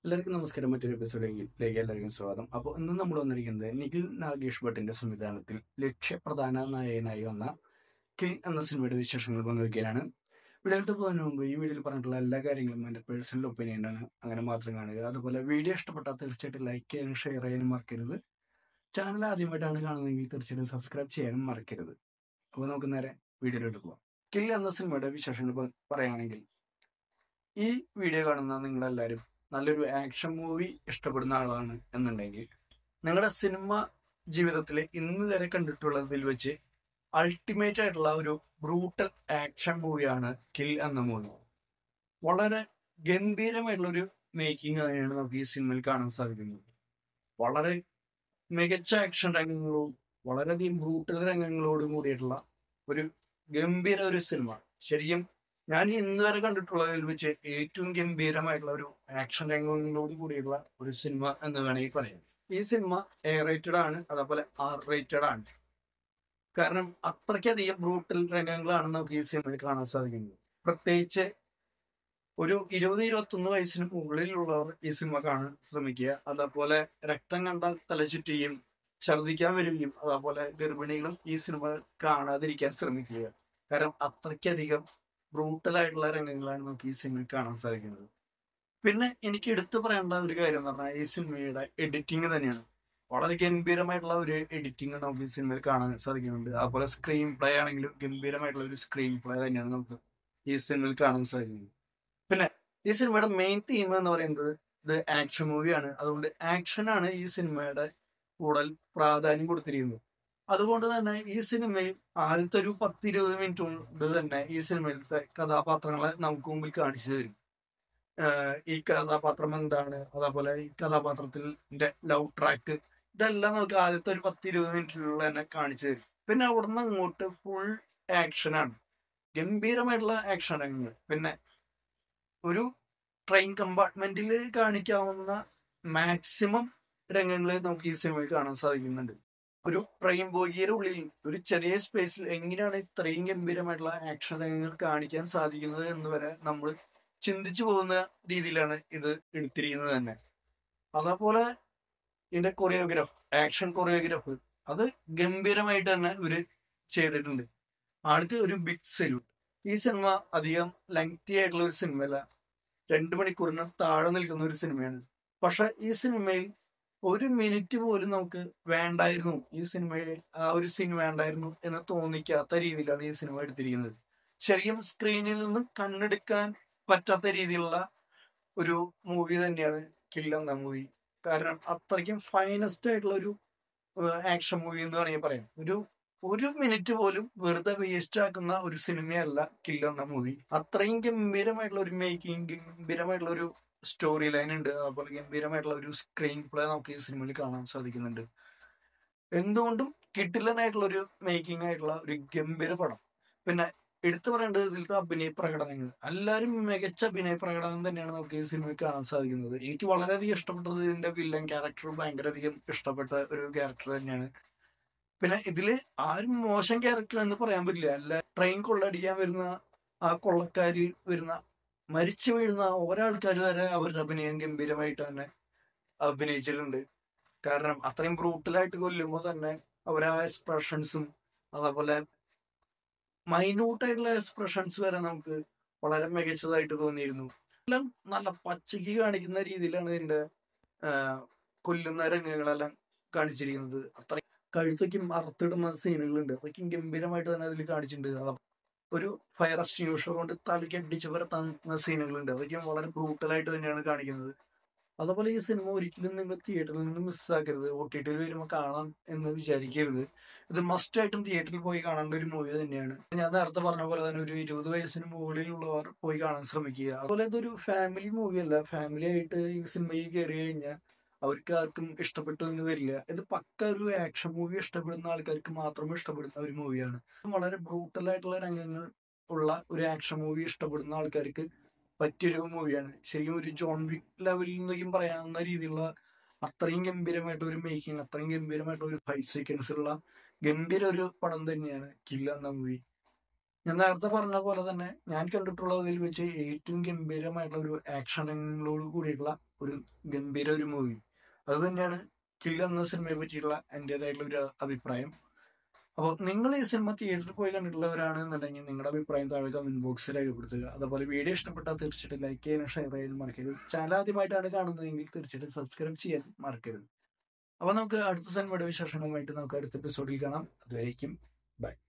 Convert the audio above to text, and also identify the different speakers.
Speaker 1: എല്ലാവർക്കും നമസ്കാരം മറ്റൊരു എപ്പിസോഡിലേക്ക് എല്ലാവർക്കും സ്വാഗതം അപ്പോൾ ഇന്ന് നമ്മൾ വന്നിരിക്കുന്നത് നിഖിൽ നാഗേഷ് ഭട്ടിന്റെ സംവിധാനത്തിൽ ലക്ഷ്യപ്രധാന നായകനായി വന്ന കിൽ എന്ന സിനിമയുടെ വിശേഷങ്ങൾ പങ്കുവയ്ക്കാനാണ് വീഡിയോയിട്ട് പോകുന്നതിന് മുമ്പ് ഈ വീഡിയോയിൽ പറഞ്ഞിട്ടുള്ള എല്ലാ കാര്യങ്ങളും എൻ്റെ പേഴ്സണൽ ഒപ്പീനിയനാണ് അങ്ങനെ മാത്രം കാണുക അതുപോലെ വീഡിയോ ഇഷ്ടപ്പെട്ടാൽ തീർച്ചയായിട്ടും ലൈക്ക് ചെയ്യാനും ഷെയർ ചെയ്യാനും മറക്കരുത് ചാനൽ ആദ്യമായിട്ടാണ് കാണുന്നതെങ്കിൽ തീർച്ചയായിട്ടും സബ്സ്ക്രൈബ് ചെയ്യാനും മറക്കരുത് അപ്പോൾ നമുക്ക് നേരെ വീഡിയോയിലോട്ട് പോകാം കിൽ എന്ന സിനിമയുടെ വിശേഷങ്ങൾ പ- പറയുകയാണെങ്കിൽ ഈ വീഡിയോ കാണുന്ന നിങ്ങളെല്ലാവരും നല്ലൊരു ആക്ഷൻ മൂവി ഇഷ്ടപ്പെടുന്ന ആളാണ് എന്നുണ്ടെങ്കിൽ നിങ്ങളുടെ സിനിമ ജീവിതത്തിൽ ഇന്ന് വരെ കണ്ടിട്ടുള്ളതിൽ വെച്ച് അൾട്ടിമേറ്റ് ആയിട്ടുള്ള ഒരു ബ്രൂട്ടൽ ആക്ഷൻ മൂവിയാണ് കിൽ എന്ന മൂവി വളരെ ഗംഭീരമായിട്ടുള്ള ഒരു മേക്കിംഗ് തന്നെയാണ് നമുക്ക് ഈ സിനിമയിൽ കാണാൻ സാധിക്കുന്നത് വളരെ മികച്ച ആക്ഷൻ രംഗങ്ങളും വളരെയധികം ബ്രൂട്ടൽ രംഗങ്ങളോടും കൂടിയിട്ടുള്ള ഒരു ഗംഭീര ഒരു സിനിമ ശരിക്കും ഞാൻ ഇന്ന് വരെ കണ്ടിട്ടുള്ളതിൽ വെച്ച് ഏറ്റവും ഗംഭീരമായിട്ടുള്ള ഒരു ആക്ഷൻ രംഗങ്ങളോട് കൂടിയുള്ള ഒരു സിനിമ എന്ന് വേണമെങ്കിൽ പറയാം ഈ സിനിമ എ റേറ്റഡ് ആണ് അതേപോലെ ആർ റേറ്റഡ് ആണ് കാരണം അത്രയ്ക്കധികം ബ്രൂട്ടൽ രംഗങ്ങളാണ് നമുക്ക് ഈ സിനിമയിൽ കാണാൻ സാധിക്കുന്നത് പ്രത്യേകിച്ച് ഒരു ഇരുപത് ഇരുപത്തൊന്ന് വയസ്സിന് മുകളിലുള്ളവർ ഈ സിനിമ കാണാൻ ശ്രമിക്കുക അതേപോലെ രക്തം കണ്ടാൽ തലചുറ്റുകയും ഛർദ്ദിക്കാൻ വരികയും അതേപോലെ ഗർഭിണികളും ഈ സിനിമ കാണാതിരിക്കാൻ ശ്രമിക്കുക കാരണം അത്രയ്ക്കധികം ബ്രൂട്ടൽ ആയിട്ടുള്ള രംഗങ്ങളാണ് നമുക്ക് ഈ സിനിമയിൽ കാണാൻ സാധിക്കുന്നത് പിന്നെ എനിക്ക് എടുത്തു പറയേണ്ട ഒരു കാര്യം എന്ന് പറഞ്ഞാൽ ഈ സിനിമയുടെ എഡിറ്റിംഗ് തന്നെയാണ് വളരെ ഗംഭീരമായിട്ടുള്ള ഒരു എഡിറ്റിംഗ് നമുക്ക് ഈ സിനിമയിൽ കാണാൻ സാധിക്കുന്നുണ്ട് അതുപോലെ സ്ക്രീൻ പ്ലേ ആണെങ്കിലും ഗംഭീരമായിട്ടുള്ള ഒരു സ്ക്രീൻ പ്ലേ തന്നെയാണ് നമുക്ക് ഈ സിനിമയിൽ കാണാൻ സാധിക്കുന്നത് പിന്നെ ഈ സിനിമയുടെ മെയിൻ തീം എന്ന് പറയുന്നത് ഇത് ആക്ഷൻ മൂവിയാണ് അതുകൊണ്ട് ആക്ഷൻ ആണ് ഈ സിനിമയുടെ കൂടുതൽ പ്രാധാന്യം കൊടുത്തിരിക്കുന്നത് അതുകൊണ്ട് തന്നെ ഈ സിനിമയിൽ ആദ്യത്തെ ഒരു പത്ത് ഇരുപത് മിനിറ്റ് കൊണ്ട് തന്നെ ഈ സിനിമയിലത്തെ കഥാപാത്രങ്ങളെ നമുക്ക് മുമ്പിൽ കാണിച്ചു തരും ആഹ് ഈ കഥാപാത്രം എന്താണ് അതേപോലെ ഈ കഥാപാത്രത്തിന്റെ ലവ് ട്രാക്ക് ഇതെല്ലാം നമുക്ക് ആദ്യത്തെ ഒരു പത്ത് ഇരുപത് മിനിറ്റിലുള്ള തന്നെ കാണിച്ചു തരും പിന്നെ അവിടുന്ന് അങ്ങോട്ട് ഫുൾ ആക്ഷനാണ് ഗംഭീരമായിട്ടുള്ള ആക്ഷൻ രംഗങ്ങൾ പിന്നെ ഒരു ട്രെയിൻ കമ്പാർട്ട്മെന്റിൽ കാണിക്കാവുന്ന മാക്സിമം രംഗങ്ങൾ നമുക്ക് ഈ സിനിമയിൽ കാണാൻ സാധിക്കുന്നുണ്ട് ഒരു ട്രെയിൻ ബോഗിയുടെ ഉള്ളിൽ ഒരു ചെറിയ സ്പേസിൽ എങ്ങനെയാണ് ഇത്രയും ഗംഭീരമായിട്ടുള്ള ആക്ഷൻ രംഗങ്ങൾ കാണിക്കാൻ സാധിക്കുന്നത് എന്ന് വരെ നമ്മൾ ചിന്തിച്ചു പോകുന്ന രീതിയിലാണ് ഇത് എടുത്തിരിക്കുന്നത് തന്നെ അതേപോലെ ഇതിന്റെ കൊറിയോഗ്രാഫ് ആക്ഷൻ കൊറിയോഗ്രാഫ് അത് ഗംഭീരമായിട്ട് തന്നെ ഇവര് ചെയ്തിട്ടുണ്ട് ആൾക്ക് ഒരു ബിഗ് സല്യൂട്ട് ഈ സിനിമ അധികം ലെങ്തി ആയിട്ടുള്ള ഒരു സിനിമയല്ല രണ്ട് മണിക്കൂറിന് താഴെ നിൽക്കുന്ന ഒരു സിനിമയാണ് പക്ഷെ ഈ സിനിമയിൽ ഒരു മിനിറ്റ് പോലും നമുക്ക് വേണ്ടായിരുന്നു ഈ സിനിമയിൽ ആ ഒരു സീൻ വേണ്ടായിരുന്നു എന്ന് തോന്നിക്കാത്ത രീതിയിലാണ് ഈ സിനിമ എടുത്തിരിക്കുന്നത് ശരിക്കും സ്ക്രീനിൽ നിന്ന് കണ്ണെടുക്കാൻ പറ്റാത്ത രീതിയിലുള്ള ഒരു മൂവി തന്നെയാണ് കിൽ എന്ന മൂവി കാരണം അത്രയ്ക്കും ഫൈനസ്റ്റ് ആയിട്ടുള്ള ഒരു ആക്ഷൻ മൂവി എന്ന് വേണമെങ്കിൽ പറയാം ഒരു ഒരു മിനിറ്റ് പോലും വെറുതെ വേസ്റ്റ് ആക്കുന്ന ഒരു സിനിമയല്ല കിൽ എന്ന മൂവി അത്രയും ഗംഭീരമായിട്ടുള്ള ഒരു മേക്കിംഗ് ഗംഭീരമായിട്ടുള്ള ഒരു സ്റ്റോറി ലൈൻ ഉണ്ട് അതുപോലെ ഗംഭീരമായിട്ടുള്ള ഒരു സ്ക്രീൻ പ്ലേ നമുക്ക് ഈ സിനിമയിൽ കാണാൻ സാധിക്കുന്നുണ്ട് എന്തുകൊണ്ടും കിട്ടില്ലനായിട്ടുള്ള ഒരു മേക്കിംഗ് ആയിട്ടുള്ള ഒരു ഗംഭീര പടം പിന്നെ എടുത്തു പറയേണ്ടത് ഇതിലത്തെ അഭിനയ പ്രകടനങ്ങൾ എല്ലാവരും മികച്ച അഭിനയ പ്രകടനം തന്നെയാണ് നമുക്ക് ഈ സിനിമയിൽ കാണാൻ സാധിക്കുന്നത് എനിക്ക് വളരെയധികം ഇഷ്ടപ്പെട്ടത് ഇതിന്റെ വില്ലൻ ക്യാരക്ടർ ഭയങ്കരധികം ഇഷ്ടപ്പെട്ട ഒരു ക്യാരക്ടർ തന്നെയാണ് പിന്നെ ഇതില് ആരും മോശം ക്യാരക്ടർ എന്ന് പറയാൻ പറ്റില്ല അല്ല ട്രെയിൻ കൊള്ളടിക്കാൻ വരുന്ന ആ കൊള്ളക്കാരിൽ വരുന്ന മരിച്ചു വീഴുന്ന ഒരാൾക്കാർ വരെ അവരുടെ അഭിനയം ഗംഭീരമായിട്ട് തന്നെ അഭിനയിച്ചിട്ടുണ്ട് കാരണം അത്രയും ബ്രൂട്ടലായിട്ട് കൊല്ലുമ്പോൾ തന്നെ അവരാ എക്സ്പ്രഷൻസും അതേപോലെ മൈന്യൂട്ടായിട്ടുള്ള എക്സ്പ്രഷൻസ് വരെ നമുക്ക് വളരെ മികച്ചതായിട്ട് തോന്നിയിരുന്നു എല്ലാം നല്ല പച്ചയ്ക്ക് കാണിക്കുന്ന രീതിയിലാണ് ഇതിന്റെ ആ, കൊല്ലുന്ന രംഗങ്ങളെല്ലാം കാണിച്ചിരിക്കുന്നത് അത്ര കഴുത്തേക്കും അറുത്തിടുന്ന സീനുകളുണ്ട് അതൊക്കെ ഗംഭീരമായിട്ട് തന്നെ അതിൽ കാണിച്ചിട്ടുണ്ട് അത് ഒരു ഫയർ എക്സ്റ്റിങ്യൂഷർ കൊണ്ട് തലയ്ക്ക് അടിച്ച് പരത്തുന്ന സീനുകളുണ്ട് അതൊക്കെ വളരെ ബ്രൂട്ടലായിട്ട് തന്നെയാണ് കാണിക്കുന്നത് അതുപോലെ ഈ സിനിമ ഒരിക്കലും നിങ്ങൾ തിയേറ്ററിൽ നിന്ന് മിസ്സാക്കരുത് ഒ ടി ടിയിൽ വരുമ്പോൾ കാണാം എന്ന് വിചാരിക്കരുത് ഇത് മസ്റ്റ് ആയിട്ടും തിയേറ്ററിൽ പോയി കാണേണ്ട ഒരു മൂവി തന്നെയാണ് ഞാൻ നേരത്തെ പറഞ്ഞ പോലെ തന്നെ ഒരു ഇരുപത് വയസ്സിന് മുകളിലുള്ളവർ പോയി കാണാൻ ശ്രമിക്കുക അതുപോലെ ഇതൊരു ഫാമിലി മൂവി അല്ല ഫാമിലി ആയിട്ട് ഈ സിനിമയിൽ കയറി കഴിഞ്ഞാൽ അവർക്ക് ആർക്കും ഇഷ്ടപ്പെട്ടു എന്ന് വരില്ല ഇത് പക്ക ഒരു ആക്ഷൻ മൂവി ഇഷ്ടപ്പെടുന്ന ആൾക്കാർക്ക് മാത്രം ഇഷ്ടപ്പെടുന്ന ഒരു മൂവിയാണ് വളരെ ബ്രൂട്ടൽ ആയിട്ടുള്ള രംഗങ്ങൾ ഉള്ള ഒരു ആക്ഷൻ മൂവി ഇഷ്ടപ്പെടുന്ന ആൾക്കാർക്ക് പറ്റിയൊരു മൂവിയാണ് ശരിക്കും ഒരു ജോൺ വിക് ലെവലിൽ നിന്നൊക്കെയും പറയാവുന്ന രീതിയിലുള്ള അത്രയും ഗംഭീരമായിട്ട് ഒരു മേക്കിംഗ് അത്രയും ഗംഭീരമായിട്ട് ഒരു ഫൈവ് സീക്വൻസ് ഉള്ള ഗംഭീര ഒരു പടം തന്നെയാണ് കില്ല എന്ന മൂവി ഞാൻ നേരത്തെ പറഞ്ഞ പോലെ തന്നെ ഞാൻ കണ്ടിട്ടുള്ളതിൽ വെച്ച് ഏറ്റവും ഗംഭീരമായിട്ടുള്ള ഒരു ആക്ഷനോട് കൂടിയിട്ടുള്ള ഒരു ഗംഭീര ഒരു മൂവി അത് തന്നെയാണ് കിൽ എന്ന സിനിമയെ പറ്റിയുള്ള എൻ്റെതായിട്ടുള്ള ഒരു അഭിപ്രായം അപ്പോൾ നിങ്ങൾ ഈ സിനിമ തിയേറ്ററിൽ പോയി കണ്ടിട്ടുള്ളവരാണ് എന്നുണ്ടെങ്കിൽ നിങ്ങളുടെ അഭിപ്രായം താഴെ കമന്റ് ബോക്സിൽ രേഖപ്പെടുത്തുക അതുപോലെ വീഡിയോ ഇഷ്ടപ്പെട്ടാൽ തീർച്ചയായിട്ടും ലൈക്ക് ചെയ്യാനും ഷെയർ ചെയ്യാനും മറക്കരുത് ചാനൽ ആദ്യമായിട്ടാണ് കാണുന്നതെങ്കിൽ തീർച്ചയായിട്ടും സബ്സ്ക്രൈബ് ചെയ്യാൻ മറക്കരുത് അപ്പോൾ നമുക്ക് അടുത്ത സിനിമയുടെ വിശേഷങ്ങളുമായിട്ട് നമുക്ക് അടുത്ത എപ്പിസോഡിൽ കാണാം അതുവരേക്കും ബൈ